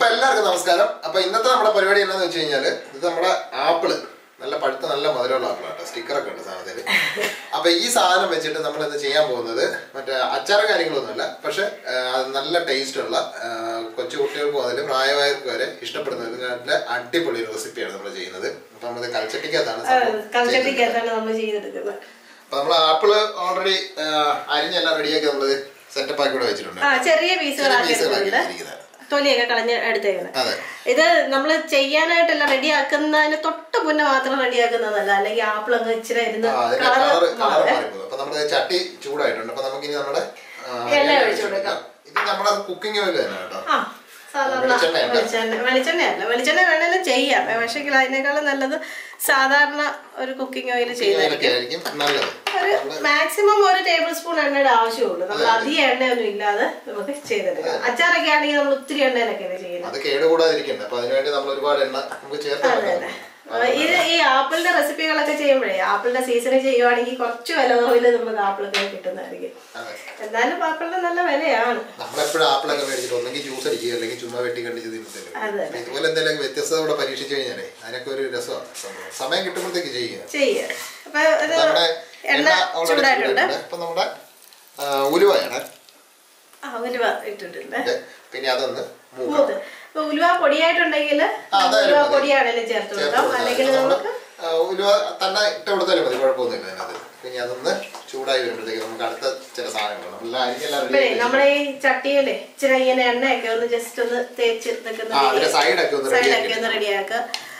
അപ്പൊ എല്ലാവർക്കും നമസ്കാരം അപ്പൊ ഇന്നത്തെ നമ്മുടെ പരിപാടി എന്താന്ന് വെച്ച് കഴിഞ്ഞാല് ഇത് നമ്മുടെ ആപ്പിള് നല്ല പഴുത്ത നല്ല മധുരമുള്ള ആപ്പിളാട്ടോ സ്റ്റിക്കറൊക്കെ ഉണ്ട് സാധനത്തിന് അപ്പൊ ഈ സാധനം വെച്ചിട്ട് നമ്മൾ ഇത് ചെയ്യാൻ പോകുന്നത് മറ്റേ അച്ചാറ് കാര്യങ്ങളൊന്നുമല്ല പക്ഷെ ആ, അത് നല്ല ടേസ്റ്റ് ഉള്ള ആ, കൊച്ചു കുട്ടികൾക്ക് മുതൽ പ്രായമായവർക്ക് വരെ ഇഷ്ടപ്പെടുന്നതിനാട്ടിലെ അടിപൊളി ഒരു റെസിപ്പിയാണ് നമ്മൾ ചെയ്യുന്നത് അപ്പൊ നമ്മൾ കൽച്ചട്ടിക്കകത്താണ് സംഭവം ചെയ്യുന്നത്. കൺസെപ്റ്റിക്കകത്താണ് നമ്മൾ ചെയ്തെടുക്കുന്നത് അപ്പൊ നമ്മൾ ആപ്പിള് ഓൾറെഡി അരിഞ്ഞെല്ലാം റെഡിയാക്കി നമ്മള് സെറ്റപ്പ് ആക്കി ഇവിടെ വെച്ചിട്ടുണ്ട് ആ ചെറിയ ചെറിയ പീസുകളാക്കി പീസുകളാക്കി എടുത്തിട്ടുണ്ട് വെച്ചിരിക്കുന്നത് തൊലിയൊക്കെ കളഞ്ഞ് എടുത്തേക്കുന്നത് അതെ ഇത് നമ്മൾ ചെയ്യാനായിട്ടല്ല റെഡിയാക്കുന്നതിന് തൊട്ട് മുന്നേ മാത്രം റെഡിയാക്കുന്നതല്ല അല്ലെങ്കിൽ ആപ്പിൾ അങ്ങ് ഇച്ചിരി ഇരുന്ന് ആ, അതിന്റെ കളർ കളറ് കളറ് മാറിപ്പോകും അപ്പൊ നമ്മുടെ ചട്ടി ചൂടായിട്ടുണ്ട് അപ്പൊ നമുക്കിനി നമ്മുടെ ആ, എണ്ണ എണ്ണ ഒഴിച്ച് കൊടുക്കാം. ഇത് നമ്മുടെ കുക്കിംഗ് ഓയിൽ തന്നെ കേട്ടോ ആ സാധാരണ വെളിച്ചെണ്ണയല്ല. വെളിച്ചെണ്ണ വെളിച്ചെണ്ണയല്ല വെളിച്ചെണ്ണ വേണേലും ചെയ്യാം പക്ഷേ അതിനേക്കാളും നല്ലത് സാധാരണ ഒരു കുക്കിംഗ് ഓയിൽ ഇതൊക്കെ ചെയ്തായിരിക്കും ആയിരിക്കും നല്ലത് ഒരു മാക്സിമം ഒരു ടേബിൾ സ്പൂൺ എണ്ണയുടെ ആവശ്യമുള്ളൂ നമ്മൾ അധികം എണ്ണയൊന്നും ഇല്ലാതെ നമുക്ക് ചെയ്തെടുക്കാം അച്ചാറൊക്കെ ആണെങ്കിൽ നമ്മൾ ഒത്തിരി എണ്ണയിലൊക്കെയാണ് ചെയ്യുന്നത് അത് കേടുകൂടാതിരിക്കണ്ട അപ്പൊ അതിനുവേണ്ടി നമ്മൾ ഒരുപാട് എണ്ണ നമുക്ക് ചേർത്ത് അതെ വെക്കണം. അതെ ആ, ഇത് ഈ ആപ്പിളിന്റെ റെസിപ്പികളൊക്കെ ചെയ്യുമ്പോഴേ ആപ്പിളിന്റെ സീസണിൽ ചെയ്യുവാണെങ്കിൽ കുറച്ച് വില കുറവിൽ നമുക്ക് ആപ്പിളൊക്കെ കിട്ടുന്നതായിരിക്കും അതെ എന്നാലും ആപ്പിളിന് നല്ല വിലയാണ് നമ്മളെപ്പോഴും ആപ്പിളൊക്കെ മേടിച്ചിട്ട് ഒന്നെങ്കിൽ ജ്യൂസ് അടിക്കുക അല്ലെങ്കിൽ ചുമ്മാ വെട്ടി കണ്ടിച്ച് തിന്നിട്ടില്ല അതെ ഇതുപോലെ എന്തെങ്കിലും വ്യത്യസ്തത കൂടെ പരീക്ഷിച്ചു കഴിഞ്ഞാലേ അതിനൊക്കെ ഒരു രസമാണ് സംഭവം സമയം കിട്ടുമ്പോഴത്തേക്ക് ചെയ്യുക ചെയ്യുക അപ്പൊ ഇത് നമ്മുടെ എണ്ണ already ചൂടായിട്ടുണ്ട് ചൂടായിട്ടുണ്ട്. അപ്പൊ നമ്മുടെ ആ, ഉലുവയാണ് ആ ഉലുവ ഇട്ടിട്ടുണ്ട് ഇത്. പിന്നെ അതൊന്ന് മൂക്കണം മൂത്ത് ഇപ്പൊ ഉലുവ പൊടിയായിട്ടുണ്ടെങ്കിൽ അതായാലും ഉലുവ മതി. പൊടിയാണെങ്കിലും ചേർത്ത് ചേർത്ത് കൊടുക്കാം കൊടുത്താൽ അല്ലെങ്കിൽ മതി. നമുക്ക് ആ, ഉലുവ തന്നെ ഇട്ട് കൊടുത്താലും മതി കുഴപ്പമൊന്നുമില്ല അതിനകത്ത് പിന്നെ അതൊന്ന് ചൂടായി വരുമ്പോഴത്തേക്ക് നമുക്ക് അടുത്ത ചില സാധനങ്ങൾ നമ്മൾ അരിഞ്ഞെല്ലാം ഇപ്പഴേ ready നമ്മുടെ ഈ ചട്ടിയിലെ ഇച്ചിരി ഇങ്ങനെ എണ്ണയൊക്കെ ഒന്ന് ജസ്റ്റ് ഒന്ന് തേച്ച് ആ, അതിന്റെ side ഒക്കെ ഒന്ന് ready സൈഡൊക്കെ ഒന്ന് റെഡിയാക്കുക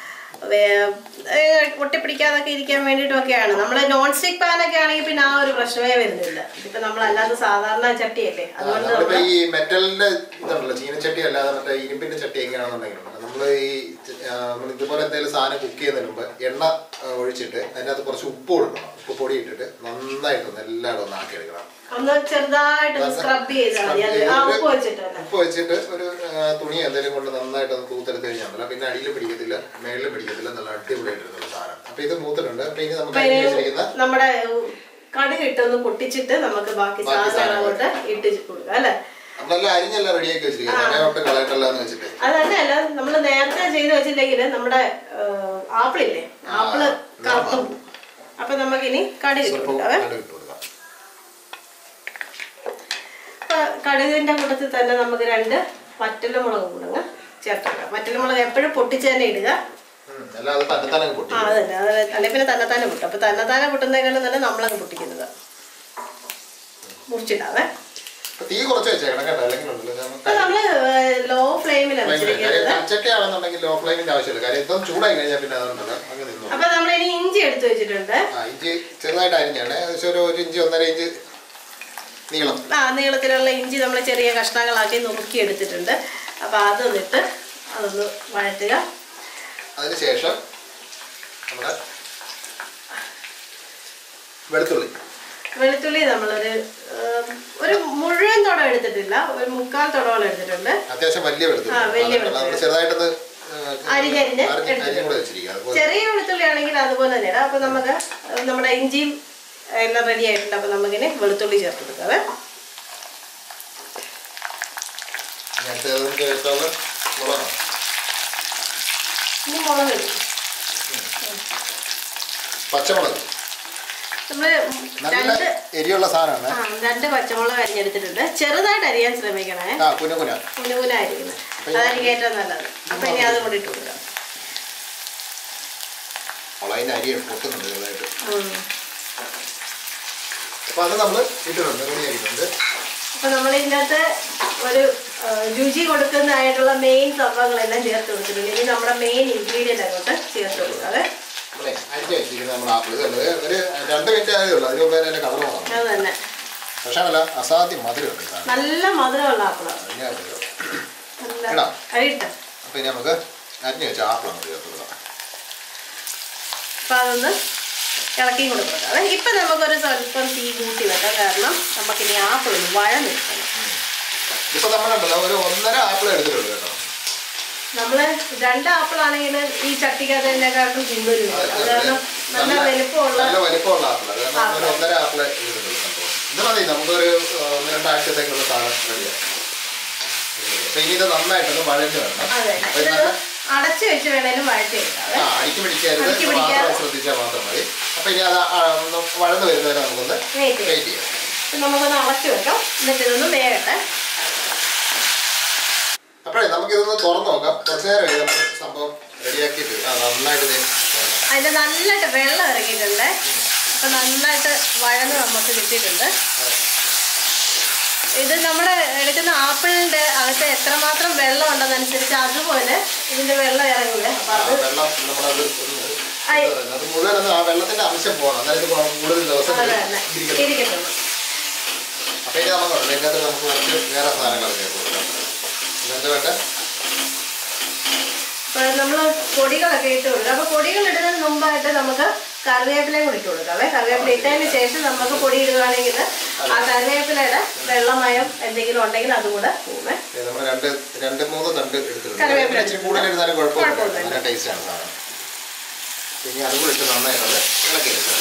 ഒട്ടിപ്പിടിക്കാതൊക്കെ ഇരിക്കാൻ വേണ്ടിയിട്ടൊക്കെയാണ് നമ്മൾ നോൺ സ്റ്റിക് പാനൊക്കെ ആണെങ്കിൽ പിന്നെ ആ ഒരു പ്രശ്നമേ വരുന്നില്ല ഇതിപ്പോ നമ്മൾ അല്ലാതെ സാധാരണ ചട്ടിയല്ലേ ആ, അതുകൊണ്ട് നമ്മളിപ്പോ നമ്മൾ ഈ മെറ്റലിന്റെ ഇതുണ്ടല്ലോ ചീനച്ചട്ടി അല്ലാതെ മറ്റേ ഇരുമ്പിന്റെ ചട്ടിയൊക്കെ ആണെന്നുണ്ടെങ്കിൽ നമ്മൾ ഈ ആ, നമ്മൾ ഇതുപോലെ എന്തെങ്കിലും സാധനം കുക്ക് ചെയ്യുന്നതിന് മുമ്പ് എണ്ണ ആ, ഒഴിച്ചിട്ട് അതിനകത്ത് കുറച്ച് ഉപ്പ് കൊടുക്കണം ഉപ്പ് പൊടി ഇട്ടിട്ട് നന്നായിട്ടൊന്ന് എല്ലായിടും ഒന്ന് ആക്കി എടുക്കണം ഒന്ന് ചെറുതായിട്ടൊന്ന് സ്ക്രബ് ചെയ്താൽ മതി അത് ആ ഉപ്പ് വെച്ചിട്ട് തന്നെ ഉപ്പ് വെച്ചിട്ട് ഒരു ആ, തുണി എന്തെങ്കിലും കൊണ്ട് നന്നായിട്ട് ഒന്ന് തൂത്തെടുത്ത് കഴിഞ്ഞാൽ പിന്നെ അടിയിൽ പിടിക്കത്തില്ല മേളിൽ പിടിക്കത്തില്ല നല്ല അടിപൊളിയായിട്ടുള്ള സാധനം അപ്പൊ ഇത് മൂത്തിട്ടുണ്ട് അപ്പൊ ഇനി നമുക്ക് അരിഞ്ഞ് വെച്ചിരിക്കുന്ന നമ്മുടെ കടുക് ഇട്ടൊന്ന് പൊട്ടിച്ചിട്ട് നമുക്ക് ബാക്കി ബാക്കി സാധനങ്ങളോട്ട് ഇട്ട് കൊടുക്കാം അല്ലെ നമ്മളെല്ലാം അരിഞ്ഞെല്ലാം റെഡിയാക്കി വെച്ചിരിക്കുന്നത് സമയമൊട്ട് കളയട്ടല്ല എന്ന് വെച്ചിട്ട് അത് തന്നെയല്ല നമ്മൾ നേരത്തെ ചെയ്ത് വെച്ചില്ലെങ്കിൽ നമ്മുടെ ആപ്പിളില്ലേ ആപ്പിള് കറുത്തു പോകും. അപ്പൊ നമുക്കിനി കടുക് ഇട്ട് സ്വല്പം കൊടുക്കാവേ കടുക് ഇട്ട് കൊടുക്കാം അപ്പൊ കടുകിന്റെ കൂട്ടത്തിൽ തന്നെ നമുക്ക് രണ്ട് വറ്റലമുളക് കൂടങ്ങ് ചേർത്തേക്കാം വറ്റലമുളക് എപ്പോഴും പൊട്ടിച്ച് തന്നെ ഇടുക ഉം, എല്ലാം അത് തന്നെത്താനെ പൊട്ടി ആ അതന്നെ അത് അല്ലെ പിന്നെ തന്നെത്താനെ പൊട്ടും അപ്പൊ തന്നെത്താനെ പൊട്ടുന്നതിനേക്കാളും തന്നെ നമ്മളങ്ങ് പൊട്ടിക്കുന്നത് മുറിച്ചിടാവേ അപ്പൊ തീ കുറച്ച് വെച്ചേക്കണം കേട്ടോ അല്ലെങ്കിൽ ഉണ്ടല്ലോ നമുക്ക് അപ്പൊ നമ്മള് ലോ ഫ്ലെയിമിലാണ് വെച്ചിരിക്കുന്നത് കച്ചട്ടി ആണെന്നുണ്ടെങ്കിൽ ലോ ഫ്ലെയിമിന്റെ ആവശ്യമില്ല കാര്യം ഇതൊന്നും ചൂടായി കഴിഞ്ഞാൽ പിന്നെ അതുകൊണ്ടല്ലോ അങ്ങനെ നിന്നു അപ്പൊ നമ്മൾ ഇനി ഇഞ്ചി എടുത്തു വെച്ചിട്ടുണ്ട് ആ ഇഞ്ചി ചെറുതായിട്ട് അരിഞ്ഞാണ് ഏകദേശം ഒരു ഒരു ഇഞ്ച് ഒന്നര ഇഞ്ച് നീളം ആ നീളത്തിലുള്ള ഇഞ്ചി നമ്മൾ ചെറിയ കഷ്ണങ്ങളാക്കി നുറുക്കി എടുത്തിട്ടുണ്ട് അപ്പൊ അതൊന്നിട്ട് അതൊന്ന് വഴറ്റുക അതിനുശേഷം നമ്മുടെ വെളുത്തുള്ളി വെളുത്തുള്ളി നമ്മളൊരു ഏം, ഒരു മുഴുവൻ തുടം എടുത്തിട്ടില്ല ഒരു മുക്കാൽ തുടോളം എടുത്തിട്ടുണ്ട് അത്യാവശ്യം വലിയ വെളുത്തുള്ളി ആ, വലിയ അതുകൊണ്ട് നമ്മൾ ചെറുതായിട്ടൊന്ന് അരിഞ്ഞരിഞ്ഞ് അരിഞ്ഞും കൂടെ വെച്ചിരിക്കുക അതുപോലെ ചെറിയ വെളുത്തുള്ളി ആണെങ്കിൽ അതുപോലെ തന്നെ ഇടാം അപ്പൊ നമുക്ക് നമ്മുടെ ഇഞ്ചിയും എല്ലാം റെഡി ആയിട്ടുണ്ട് അപ്പൊ നമുക്കിനി വെളുത്തുള്ളി ചേർത്ത് കൊടുക്കാവേ ഇങ്ങനത്തെ അതും ചേർത്തുള്ള മുളകാണ് ഇനി മുളക് ഇടും പച്ചമുളക് നമ്മള് നല്ല രണ്ട് എരിയുള്ള സാധനമാണ് ആ രണ്ട് പച്ചമുളക് അരിഞ്ഞെടുത്തിട്ടുണ്ട് ചെറുതായിട്ട് അരിയാൻ ശ്രമിക്കണേ ആ കുന കുന കുനുകുനായിരിക്കുന്നത് അതായിരിക്കും ഏറ്റവും നല്ലത് അപ്പൊ ഇനി അതും കൂടി ഇട്ട് കൊടുക്കാം മുളകിന്റെ അരി പൊട്ടുന്നുണ്ട് ചെറുതായിട്ട് ഉം. അപ്പൊ അത് നമ്മൾ ഇട്ടിട്ടുണ്ട് റെഡിയാക്കിയിട്ടുണ്ട് അപ്പൊ നമ്മൾ ഇതിനകത്ത് ഒരു ആ, രുചി കൊടുക്കുന്നതായിട്ടുള്ള മെയിൻ സംഭവങ്ങളെല്ലാം ചേർത്ത് കൊടുത്തിട്ടുണ്ട് ഇനി നമ്മുടെ മെയിൻ ഇൻഗ്രീഡിയൻ്റ് അങ്ങോട്ട് ചേർത്ത് കൊടുക്കാതെ നമ്മളെ അരിഞ്ഞ് വെച്ചിരിക്കുന്നത് നമ്മുടെ ആപ്പിൾ ഇതുണ്ട് ഒരു രണ്ട് മിനിറ്റ് ആയതേ ഉള്ളൂ അതിന് മുമ്പേ അതിന്റെ കളർ മാറണം അത് തന്നെ പക്ഷേ അല്ല അസാധ്യം മധുരമുണ്ട് ഈ സാധനം നല്ല മധുരമുള്ള ആപ്പിളാണ് അതിന് മധുരം. നല്ല ഇടാം. അരിട്ട അപ്പൊ ഇനി നമുക്ക് അരിഞ്ഞ് വെച്ച ആപ്പിൾ നമുക്ക് ചേർത്ത് കൊടുക്കാം അപ്പൊ അതൊന്ന് ഇളക്കി കൂടെ കൊടുക്കാം ഇപ്പൊ നമുക്കൊരു സ്വല്പം തീ കൂട്ടി വെക്കാം കാരണം നമുക്കിനി ആപ്പിൾ ഒന്ന് വഴന്നെടുക്കണം ഇപ്പൊ നമ്മളുണ്ടല്ലോ ഒരു ഒന്നര ആപ്പിൾ എടുത്തിട്ടുള്ളൂ കേട്ടോ നമ്മള് രണ്ട് ആപ്പിൾ ആണെങ്കിൽ ഈ ചട്ടിക്കകത്തേക്കാട്ടും ചിന്തൂരി അതെ, അത് കാരണം നല്ല നല്ല- വലുപ്പമുള്ള നല്ല വലിപ്പമുള്ള ആപ്പിൾ അത് കാരണം നമ്മൾ ഒരു ഒന്നര ആപ്പിൾ എടുത്തിട്ടുള്ളൂ സംഭവം ഇത് മതി നമുക്കൊരു ആ, ഒന്ന് രണ്ടാഴ്ചത്തേക്കുള്ള സാധനം റെഡിയാണ് അപ്പൊ ഇനി ഇത് നന്നായിട്ടൊന്ന് വഴഞ്ഞു വരണം അതെ അപ്പൊ ഇത് ഇത് നല്ല അടച്ചു വെച്ച് വേണേലും വഴറ്റിയെടുക്കാവേ ആ അടിക്ക് പിടിക്കരുത് അടിക്ക് പിടിക്കാതെ. മാത്രം ശ്രദ്ധിച്ചാൽ മാത്രം മതി അപ്പൊ ഇനി അത് ആ, ഒന്ന് വഴന്ന് വരുന്നവരെ നമുക്കൊന്ന് വെയിറ്റ് ചെയ്യാം വെയിറ്റ് ചെയ്യാം ഇത് നമുക്കൊന്ന് അടച്ചു വെക്കാം എന്നിട്ട് ഇതൊന്ന് വേകട്ടെ അപ്പോഴേ നമുക്കിതൊന്ന് തുറന്ന് നോക്കാം കുറച്ച് നേരം കഴിഞ്ഞ് നമുക്ക് സംഭവം റെഡിയാക്കിയിട്ട് ആ നന്നായിട്ട് ഇത് വേണം. അതിന്റെ നന്നായിട്ട് വെള്ളം ഇറങ്ങിയിട്ടുണ്ട് അപ്പൊ നന്നായിട്ട് വഴന്ന് നമുക്ക് കിട്ടിയിട്ടുണ്ട് അതെ. ഇത് നമ്മുടെ എടുക്കുന്ന ആപ്പിളിന്റെ അകത്ത് എത്രമാത്രം വെള്ളം ഉണ്ടെന്നനുസരിച്ച് അതുപോലെ ഇതിന്റെ വെള്ളം ഇറങ്ങില്ല അപ്പൊ ആ, അത് വെള്ളം നമ്മളത് ഒന്ന് ആയി. എന്താ പറയുന്നത്, അത് മുഴുവൻ ഒന്ന് ആ വെള്ളത്തിന്റെ അംശം പോകണം അതായത് കൂടുതൽ ദിവസം അത് തന്നെ ഇരിക്കണം ഇരിക്കത്തുള്ളൂ അപ്പൊ ഇനി നമുക്ക് ഇതിനകത്ത് നമുക്ക് കുറച്ച് വേറെ സാധനങ്ങൾ ചേർത്ത് കൊടുക്കാം ഇതെന്ത് വേണ്ട അപ്പൊ നമ്മള് പൊടികളൊക്കെ ഇട്ട് കൊടുക്കുക അപ്പൊ പൊടികൾ ഇടുന്നതിന് മുമ്പായിട്ട് നമുക്ക് കറിവേപ്പിലയും കൂടി ഇട്ട് കൊടുക്കാവേ കറിവേപ്പില ഇട്ടതിന് ശേഷം നമുക്ക് പൊടി ഇടുകയാണെങ്കിൽ ആ കറിവേപ്പിലയുടെ വെള്ളമയം എന്തെങ്കിലും ഉണ്ടെങ്കിൽ അതും കൂടെ പോവേ ഇത് നമ്മൾ രണ്ട് രണ്ട് മൂന്ന് തണ്ട് എടുത്തിട്ടുണ്ട് കറിവേപ്പില ഇതിന് ഇച്ചിരി കൂടുതൽ എടുത്താലും കുഴപ്പമില്ല കുഴപ്പമില്ല. നല്ല ടേസ്റ്റാണ് സാധനം പിന്നെ അതും കൂടി ഇട്ട് നന്നായിട്ടത് ഇളക്കി എടുക്കുക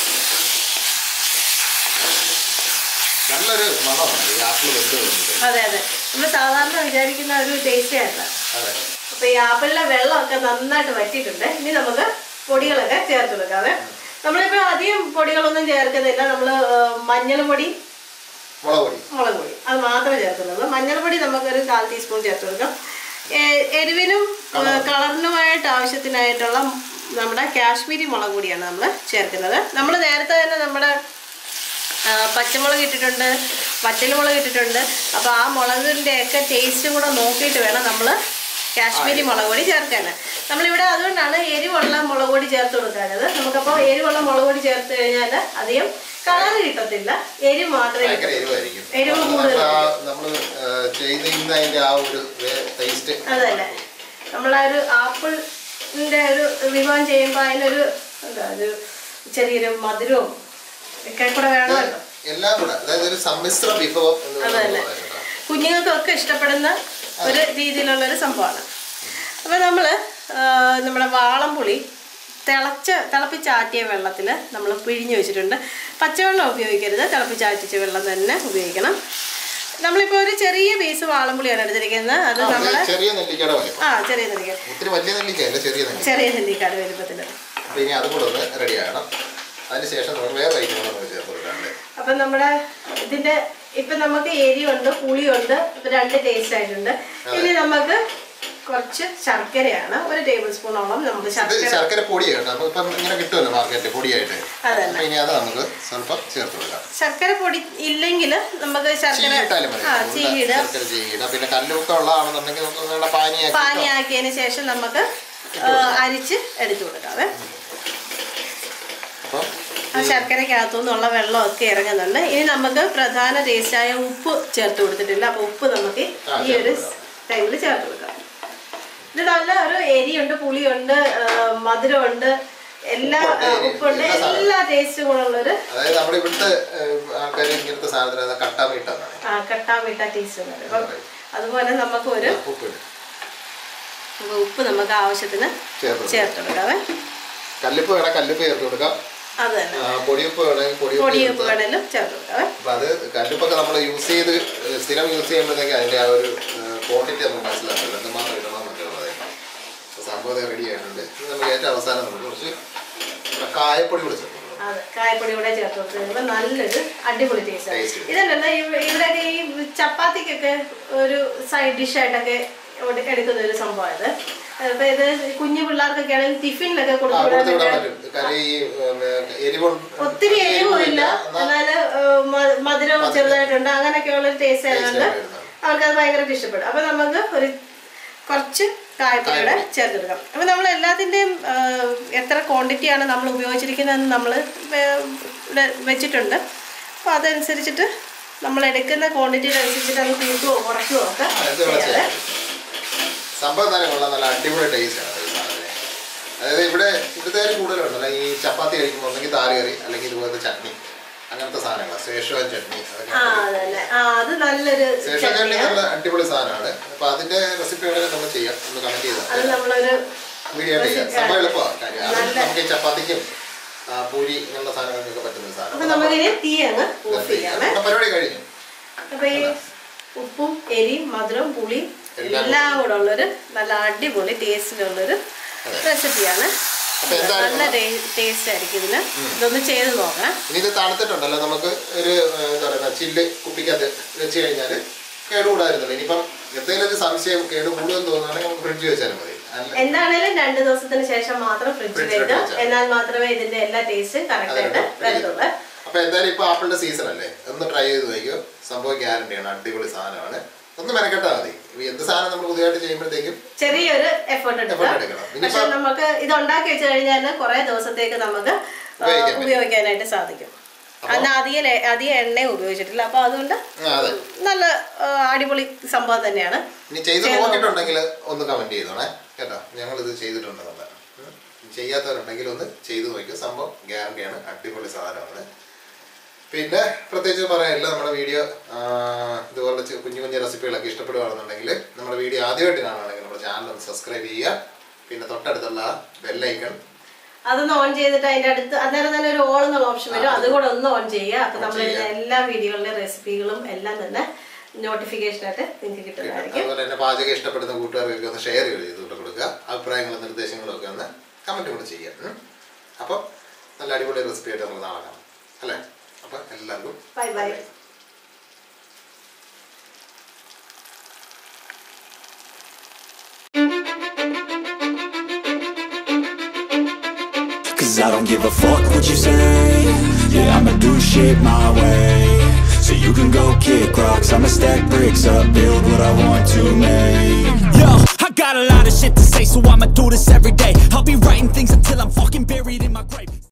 നല്ലൊരു മണമാണ് ഈ ആപ്പിൾ വെന്ത് വരുന്നത് അതെ അതെ നമ്മൾ സാധാരണ വിചാരിക്കുന്ന ഒരു ടേസ്റ്റ് ആയിട്ടാണ് അതെ അപ്പൊ ഈ ആപ്പിളിലെ വെള്ളമൊക്കെ നന്നായിട്ട് വറ്റിയിട്ടുണ്ട് ഇനി നമുക്ക് പൊടികളൊക്കെ ചേർത്ത് കൊടുക്കാവേ നമ്മളിപ്പോ അധികം പൊടികളൊന്നും ചേർക്കുന്നില്ല നമ്മള് മഞ്ഞൾ പൊടി മുളക് പൊടി മുളക് പൊടി അത് മാത്രമേ ചേർക്കുന്നുള്ളൂ മഞ്ഞൾപ്പൊടി നമുക്കൊരു കാൽ ടീസ്പൂൺ ചേർത്ത് കൊടുക്കാം എ- എരിവിനും ഏ, കളറിനുമായിട്ട് ആവശ്യത്തിനായിട്ടുള്ള നമ്മുടെ കാശ്മീരി മുളക് പൊടിയാണ് നമ്മൾ ചേർക്കുന്നത് നമ്മൾ നേരത്തെ തന്നെ നമ്മുടെ ആ, പച്ചമുളക് ഇട്ടിട്ടുണ്ട് വറ്റൽമുളക് ഇട്ടിട്ടുണ്ട് അപ്പോൾ ആ മുളകിൻ്റെ ഒക്കെ ടേസ്റ്റും കൂടെ നോക്കിയിട്ട് വേണം നമ്മൾ കാശ്മീരി മുളക് പൊടി ചേർക്കാൻ നമ്മളിവിടെ അതുകൊണ്ടാണ് എരിവുള്ള മുളക് പൊടി ചേർത്ത് കൊടുക്കാനത് നമുക്കപ്പോൾ എരിവുള്ള മുളക് പൊടി ചേർത്ത് കഴിഞ്ഞാൽ അധികം കളർ കിട്ടത്തില്ല എരിവ് മാത്രമേ ഭയങ്കര കിട്ടൂ എരിവായിരിക്കും എരിവ് നമ്മൾ കൂടുതൽ ആ നമ്മൾ ചെയ്യുന്നതിന്റെ ആ ഒരു ടേസ്റ്റ് അതല്ലേ നമ്മളാ ഒരു ആപ്പിളിന്റെ ഒരു വിഭവം ചെയ്യുമ്പോൾ അതിനൊരു എന്താ ഒരു ചെറിയൊരു മധുരവും ഒക്കെ കൂടെ വേണമല്ലോ എല്ലാം കൂടെ അതായത് ഒരു സമ്മിശ്ര വിഭവം എന്ന് വേണം അതല്ലേ. നമ്മൾ പറയാൻ കേട്ടോ. കുഞ്ഞുങ്ങൾക്കൊക്കെ ഇഷ്ടപ്പെടുന്ന ഒരു രീതിയിലുള്ള ഒരു സംഭവമാണ് അപ്പോൾ നമ്മൾ നമ്മുടെ വാളംപുളി തിളച്ച തിളപ്പിച്ചാറ്റിയ വെള്ളത്തിൽ നമ്മൾ പിഴിഞ്ഞ് വെച്ചിട്ടുണ്ട് പച്ചവെള്ളം ഉപയോഗിക്കരുത് തിളപ്പിച്ചാറ്റിച്ച വെള്ളം തന്നെ ഉപയോഗിക്കണം നമ്മളിപ്പോൾ ഒരു ചെറിയ പീസ് വാളംപുളിയാണ് എടുത്തിരിക്കുന്നത് അത് ആ, നമ്മൾ ഇത് ചെറിയ നെല്ലിക്കയുടെ പോലെ ആ ചെറിയ നെല്ലിക്ക ഒത്തിരി വലിയ നെല്ലിക്ക അല്ല ചെറിയ നെല്ലിക്ക ചെറിയ നെല്ലിക്കാട് വലുപ്പത്തിൽ അപ്പൊ ഇനി അതും കൂടെ ഒന്ന് റെഡി ആകണം അതിനുശേഷം നമുക്ക് വേറെ ഐറ്റങ്ങൾ നമുക്ക് ചേർത്ത് കൊടുക്കാണ്ട് അപ്പം നമ്മുടെ ഇതിന്റെ ഇപ്പൊ നമുക്ക് എരിവുണ്ട് പുളിയുണ്ട് ഇപ്പൊ രണ്ട് ടേസ്റ്റ് ആയിട്ടുണ്ട് ഇനി നമുക്ക് കുറച്ച് ശർക്കരയാണ് ഒരു ടേബിൾ സ്പൂണോളം നമുക്ക് ഇത് ശർക്കര ശർക്കര പൊടിയാണ് നമുക്ക് ഇപ്പം ഇങ്ങനെ കിട്ടുമല്ലോ മാർക്കറ്റിൽ പൊടിയായിട്ട് അതന്നെ. അപ്പൊ ഇനി അത് നമുക്ക് സ്വല്പം ചേർത്ത് കൊടുക്കാം ശർക്കര പൊടി ഇല്ലെങ്കിൽ നമുക്ക് ശർക്കര ചീയിട്ടാലും മതി ആ അതുകൊണ്ട് ചീയിടുക ശർക്കര ചീയിടുക പിന്നെ കല്ലുപ്പൊക്കെ ഉള്ളതാണെന്നുണ്ടെങ്കിൽ നമുക്ക് നല്ല പാനിയാക്കി പാനിയാക്കിയതിന് ശേഷം നമുക്ക് ആ, അരിച്ച് എടുത്തു കൊടുക്കാവേ അപ്പം ആ ശർക്കരക്കകത്തു നിന്നുള്ള വെള്ളമൊക്കെ ഇറങ്ങുന്നുണ്ട് ഇനി നമുക്ക് പ്രധാന ടേസ്റ്റായ ഉപ്പ് ചേർത്ത് കൊടുത്തിട്ടില്ല അപ്പോൾ ഉപ്പ് നമുക്ക് ആ, ഈ ഒരു ചേർത്ത് ടൈമിൽ ചേർത്ത് കൊടുക്കാം ഇത് നല്ല ഒരു എരിയുണ്ട് പുളിയുണ്ട് ആ, മധുരമുണ്ട് എല്ലാ ഉപ്പുണ്ട്, ആ, എരി, ഉപ്പുണ്ട് എല്ലാ സാധനവും. എല്ലാ ടേസ്റ്റും കൂടെ ഉള്ളൊരു അതായത് നമ്മുടെ ഇവിടുത്തെ ആൾക്കാർ ഇങ്ങനത്തെ സാധനത്തിന് കട്ടാമീട്ടെന്നാണ് ആ, കട്ടാമിട്ട ടേസ്റ്റ് ഉണ്ട് അപ്പം അതുപോലെ നമുക്ക് ഒരു ഉപ്പിട്ട് ഉപ്പ് നമുക്ക് ആവശ്യത്തിന് ചേർത്ത് കൊടുക്കാം. ചേർത്ത് കൊടുക്കാവേ കല്ലുപ്പ് വേണം കല്ലുപ്പ് ചേർത്ത് കൊടുക്കാം അത് തന്നെ ആ, പൊടിയുപ്പ് വേണമെങ്കിൽ പൊടിയുപ്പ് പൊടിയുപ്പ് ചേർത്ത് വേണേലും ചേർത്ത് കൊടുക്കാവേ അപ്പൊ അത് കല്ലുപ്പൊക്കെ നമ്മൾ യൂസ് ചെയ്ത് ഏഹ്, സ്ഥിരം യൂസ് ചെയ്യുമ്പോഴത്തേക്ക് അതിന്റെ ആ ഒരു ക്വാണ്ടിറ്റി നമുക്ക് മനസ്സിലാക്കില്ല എന്തുമാത്രം ഇടണം എന്നൊക്കെ ഉള്ളത് അപ്പൊ സംഭവം റെഡി ആയിട്ടുണ്ട് ഇനി നമുക്ക് ഏറ്റവും അവസാനം നമുക്ക് കുറച്ച് കായപ്പൊടി കൂടി ചേർത്ത് കൊടുക്കണം. അതെ കായപ്പൊടി കൂടെ ചേർത്ത് കൊടുത്ത് കഴിയുമ്പോൾ നല്ലൊരു അടിപൊളി ടേസ്റ്റ് Taste. ഇതല്ല ഇവിടെയൊക്കെ ഈ ചപ്പാത്തിക്കൊക്കെ ഒരു സൈഡ് ഡിഷ് ആയിട്ടൊക്കെ ഇവിടെ എടുക്കുന്ന ഒരു സംഭവം ഇത് അപ്പൊ ഇത് കുഞ്ഞു പിള്ളേർക്കൊക്കെ ആണെങ്കിൽ ടിഫിനിലൊക്കെ ആ, കൊടുത്തു കൊടുത്ത് വിടാൻ വിടാനൊക്കെ പറ്റും കാര്യം ഈ എരിവ് ഒത്തിരി എരിവുമില്ല എന്നാല് ഏഹ്, മ- മധുരവും ചെറുതായിട്ടുണ്ട് അങ്ങനെയൊക്കെയുള്ള ഒരു ടേസ്റ്റ് ആയതുകൊണ്ട് അവർക്ക് അത് ഭയങ്കരമായിട്ട് ഇഷ്ടപ്പെടും അപ്പൊ നമുക്ക് ഒരു കുറച്ച് കായപ്പൊടിയുടെ ചേർത്തെടുക്കാം അപ്പൊ നമ്മൾ എല്ലാത്തിൻ്റെയും എത്ര ക്വാണ്ടിറ്റിയാണ് നമ്മൾ ഉപയോഗിച്ചിരിക്കുന്നതെന്ന് നമ്മൾ ഇവിടെ വെച്ചിട്ടുണ്ട് അപ്പോൾ അതനുസരിച്ചിട്ട് നമ്മൾ എടുക്കുന്ന ക്വാണ്ടിറ്റിയുടെ അനുസരിച്ചിട്ട് അത് കൂട്ടുകയോ കുറയ്ക്കുകയോ ഒക്കെ ചെയ്യാതെ സംഭവം തന്നെ കൊള്ളാം നല്ല അടിപൊളി ടേസ്റ്റ് ആണ് ഈ സാധനത്തിന് അതായത് ഇവിടെ ഇവിടുത്തെ കൂടുതലുണ്ടല്ലോ ഈ ചപ്പാത്തി കഴിക്കുമ്പോൾ ഒന്നെങ്കിൽ താല് കറി അല്ലെങ്കിൽ ഇതുപോലത്തെ ചട്നി അങ്ങനത്തെ സാധനങ്ങൾ സേഷവാൻ ചട്നി അതൊക്കെ ആ അതന്നെ ആ അത് നല്ലൊരു സേഷവാൻ ചട്നി ചട്നിയാണ് നല്ല അടിപൊളി സാധനമാണ് അപ്പൊ അതിന്റെ റെസിപ്പി വേണമെങ്കിൽ നമ്മൾ ചെയ്യാം നമ്മൾ കണക്ട് ചെയ്താൽ അത് നമ്മളൊരു വീഡിയോ ചെയ്യാം recipe സംഭവം ആണ്. എളുപ്പമാണ് കാര്യം അത് നല്ല- നമുക്ക് ഈ ചപ്പാത്തിക്കും ആ, പൂരി ഇങ്ങനെയുള്ള സാധനങ്ങൾക്കൊക്കെ പറ്റുന്ന ഒരു അപ്പൊ സാധനം നമുക്കിനി തീ അങ്ങ് ഓഫ് നിർത്തി. ചെയ്യാമേ നമ്മുടെ പരിപാടി കഴിഞ്ഞു അപ്പൊ ഈ ഉപ്പും എരിയും മധുരവും പുളിയും എല്ലാം എല്ലാം കൂടെ ഉള്ളൊരു നല്ല അടിപൊളി ടേസ്റ്റിലുള്ളൊരു റെസിപ്പിയാണ് അപ്പൊ എന്തായാലും നല്ല ടേസ്റ്റ് ആയിരിക്കും ഇതിന് ഇതൊന്ന് ചെയ്ത് നോക്കാം ഇനി ഇത് തണുത്തിട്ടുണ്ടല്ലോ നമുക്ക് ഒരു ഏഹ്, എന്താ പറയുക ചില്ല് കുപ്പിക്കകത്ത് വെച്ച് കഴിഞ്ഞാൽ കേടുകൂടായിരുന്നല്ലോ ഇനിയിപ്പം എന്തെങ്കിലും ഒരു സംശയം കേട് കൂടുമെന്ന് തോന്നുകയാണെങ്കിൽ നമുക്ക് ഫ്രിഡ്ജ് വെച്ചാലും മതി അല്ല എന്താണേലും രണ്ട് ദിവസത്തിന് ശേഷം മാത്രം ഫ്രിഡ്ജിൽ ഫ്രിഡ്ജിൽ വെക്കാം വെച്ചാൽ. എന്നാൽ മാത്രമേ ഇതിന്റെ എല്ലാ ടേസ്റ്റ് കറക്റ്റ് ആയിട്ട് വരത്തുള്ളൂ അപ്പൊ എന്തായാലും ഇപ്പൊ ആപ്പിളിന്റെ സീസൺ അല്ലേ ഒന്ന് ട്രൈ ചെയ്ത് നോക്കിയോ സംഭവം ഗ്യാരണ്ടിയാണ് അടിപൊളി സാധനമാണ് ഒന്ന് മെനക്കെട്ടാ മതി ഇപ്പൊ എന്ത് സാധനം നമ്മൾ പുതിയതായിട്ട് ചെയ്യുമ്പോഴത്തേക്കും ചെറിയൊരു എഫേർട്ട് എടുക്കുക Effort എടുക്കണം. പക്ഷെ ഇനിയിപ്പം- നമുക്ക് ഇത് ഉണ്ടാക്കി വെച്ച് കഴിഞ്ഞാൽ കുറെ ദിവസത്തേക്ക് നമുക്ക് ആ, ഉപയോഗിക്കാൻ പറ്റും. ഉപയോഗിക്കാനായിട്ട് സാധിക്കും അന്ന് അധികം എ- അധികം എണ്ണയും ഉപയോഗിച്ചിട്ടില്ല അപ്പൊ അതുകൊണ്ട് ആ, അതെ നല്ല ആ, അടിപൊളി സംഭവം തന്നെയാണ് ഇനി ചെയ്ത് നോക്കിയിട്ടുണ്ടെങ്കിൽ ഒന്ന് കമന്റ് ചെയ്തോണേ കേട്ടോ ഞങ്ങൾ ഇത് ചെയ്തിട്ടുണ്ടെന്നുള്ള ഉം. ചെയ്യാത്തവരുണ്ടെങ്കിൽ ഒന്ന് ചെയ്ത് നോക്കിയോ സംഭവം ഗ്യാരണ്ടിയാണ് അടിപൊളി സാധനമാണ് പിന്നെ പ്രത്യേകിച്ച് പറയാനില്ല നമ്മുടെ വീഡിയോ ഇതുപോലുള്ള ചെ- കുഞ്ഞു കുഞ്ഞു റെസിപ്പികളൊക്കെ ഇഷ്ടപ്പെടുകയാണെന്നുണ്ടെങ്കിൽ നമ്മുടെ വീഡിയോ ആദ്യമായിട്ട് കാണുകയാണെങ്കിൽ നമ്മുടെ ചാനൽ ഒന്ന് സബ്സ്ക്രൈബ് ചെയ്യുക പിന്നെ തൊട്ടടുത്തുള്ള ബെല്ലൈക്കൺ അതൊന്ന് ഓൺ ചെയ്തിട്ട് അതിന്റെ അടുത്ത് അന്നേരം തന്നെ ഒരു ഓൾ എന്നുള്ള ഓപ്ഷൻ വരും അതുകൂടെ ഒന്ന് ഓൺ ചെയ്യുക അപ്പൊ On നമ്മൾ ചെയ്യുക. എല്ലാ വീഡിയോകളുടെ റെസിപ്പികളും എല്ലാം തന്നെ നോട്ടിഫിക്കേഷൻ ആയിട്ട് നിങ്ങൾക്ക് കിട്ടുന്നതായിരിക്കും അതുപോലെ തന്നെ പാചകം ഇഷ്ടപ്പെടുന്ന കൂട്ടുകാർക്കൊക്കെ ഒന്ന് ഷെയർ ചെയ്തിട്ട് കൊടുക്കുക അഭിപ്രായങ്ങളും നിർദ്ദേശങ്ങളും ഒക്കെ ഒന്ന് കമൻറ്റ് കൂടെ ചെയ്യാം ഉം. അപ്പം നല്ല അടിപൊളി റെസിപ്പി ആയിട്ട് നമുക്ക് നാളെ കാണാം അല്ലേ അപ്പം എല്ലാവർക്കും bye bye Cause I don't give a fuck what you say Yeah, I'ma do shit my way So you can go kick rocks I'ma stack bricks up, build what I want to make Yo, I got a lot of shit to say So I'ma do this every day I'll be writing things until I'm fucking buried in my grave